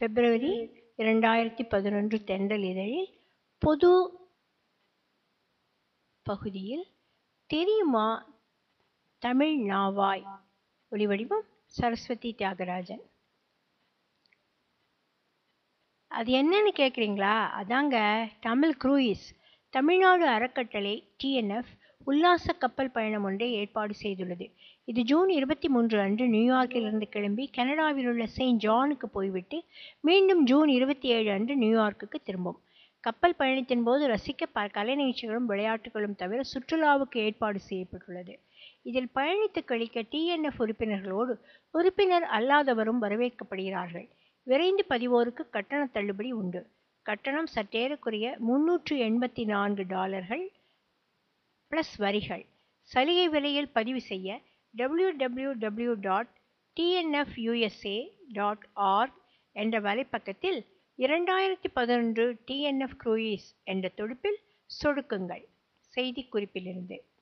பிப்ரவரி இரண்டாயிரத்தி பதினொன்று தென்றல் இதழில் பொது பகுதியில் தெரியுமா தமிழ் நாவாய் ஒலிவடிவம் சரஸ்வதி தியாகராஜன் அது என்னன்னு கேட்குறீங்களா அதாங்க தமிழ் குரூயிஸ் தமிழ்நாடு அறக்கட்டளை டிஎன்எஃப் உல்லாச கப்பல் பயணம் ஒன்றை ஏற்பாடு செய்துள்ளது இது ஜூன் இருபத்தி மூன்று அன்று நியூயார்க்கிலிருந்து கிளம்பி கனடாவில் உள்ள செயின்ட் ஜானுக்கு போய்விட்டு மீண்டும் ஜூன் இருபத்தி ஏழு அன்று நியூயார்க்குக்கு திரும்பும் கப்பல் பயணத்தின் போது ரசிக்க பல கலை நிகழ்ச்சிகளும் விளையாட்டுகளும் தவிர சுற்றுலாவுக்கு ஏற்பாடு செய்யப்பட்டுள்ளது இதில் பயணித்து கழிக்க டிஎன்எஃப் உறுப்பினர்களோடு உறுப்பினர் அல்லாதவரும் வரவேற்கப்படுகிறார்கள் விரைந்து பதிவோருக்கு கட்டண தள்ளுபடி உண்டு கட்டணம் சற்றேறக்குறைய முன்னூற்று எண்பத்தி நான்கு டாலர்கள் பிளஸ் வரிகள் சலுகை விலையில் பதிவு செய்ய W W W dot TNFUSA dot org என்ற வலைப்பக்கத்தில் இரண்டாயிரத்தி பதினொன்று டிஎன்எஃப் குரூயிஸ் என்ற தொடுப்பில் சொடுக்குங்கள் செய்திக்குறிப்பிலிருந்து